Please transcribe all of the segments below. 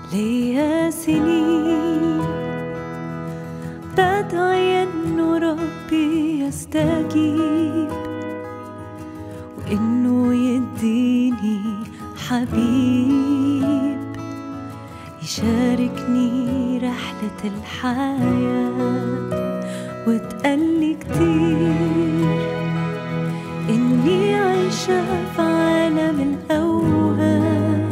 ليا سنين بدعي انه ربي يستجيب وانه يديني حبيب يشاركني رحلة الحياة وتقلي كتير إني عايشة في عالم الأوهام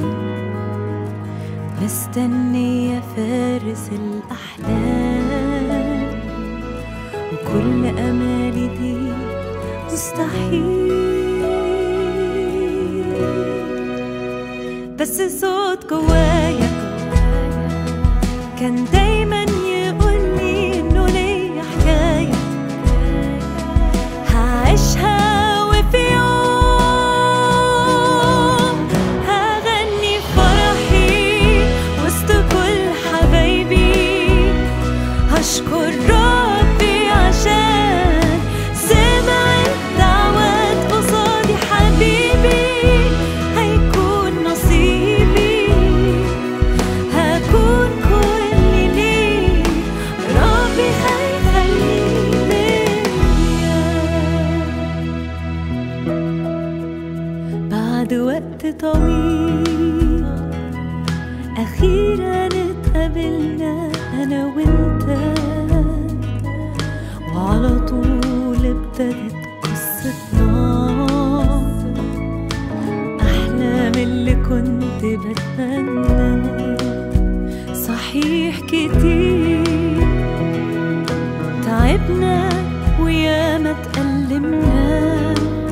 مستنية فارس الأحلام وكل أمالي دي مستحيل بس صوت جوايا كان دايما يقولي إنه ليا حكاية هعيشها وفي يوم هغني فرحي وسط كل حبايبي هشكر ربي عشان سمع الدعوات قصادي حبيبي هيكون نصيبي هكون كل ليه ربي هيخليه ليا بعد وقت طويل أخيرا اتقابلنا أنا وأنت وعلى طول ابتدت قصتنا أحلام اللي كنت بتمنى صحيح كتير تعبنا وياما اتألمنا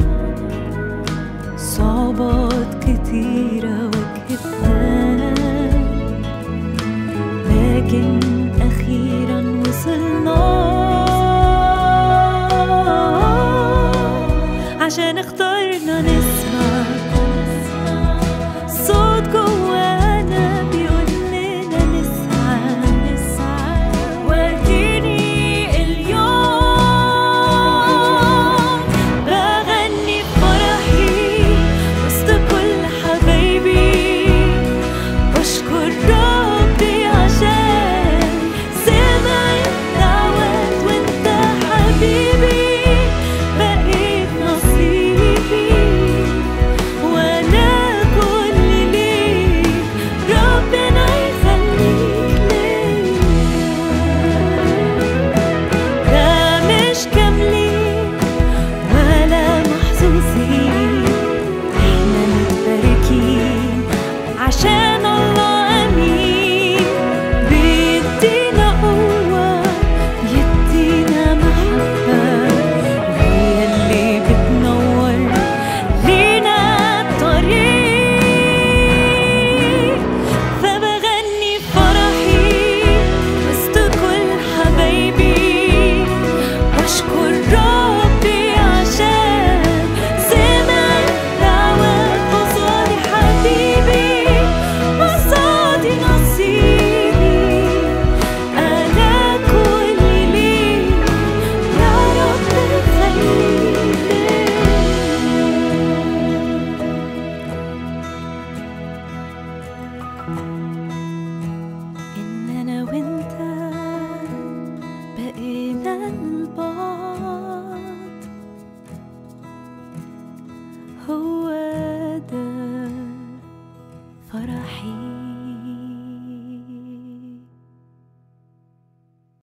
صعوبات كتيرة واجهتنا لكن أخيرا وصلنا عشان اخترنا نسمع صوت جوانا بيقول لنا نسعى نسعى واديني اليوم بغني بفرحي وسط كل حبايبي بشكر ربي عشان سمع الدعوات وانت حبيبي بقيت نصيبي وانا كل ليك ربنا يخليك ليا لا مش كاملين ولا محظوظين احنا متباركين عشان الله امين بيدينا قوة يدينا محبة وهي اللي بتنور لينا الطريق فبغني فرحي وسط كل حبايبي بشكر ربي عشان سمع دعوات قصادي حبيبي قصادي نصيبي أنا كل ليك يا رب خليك إن أنا وأنت بقينا البعض هو ده فرحي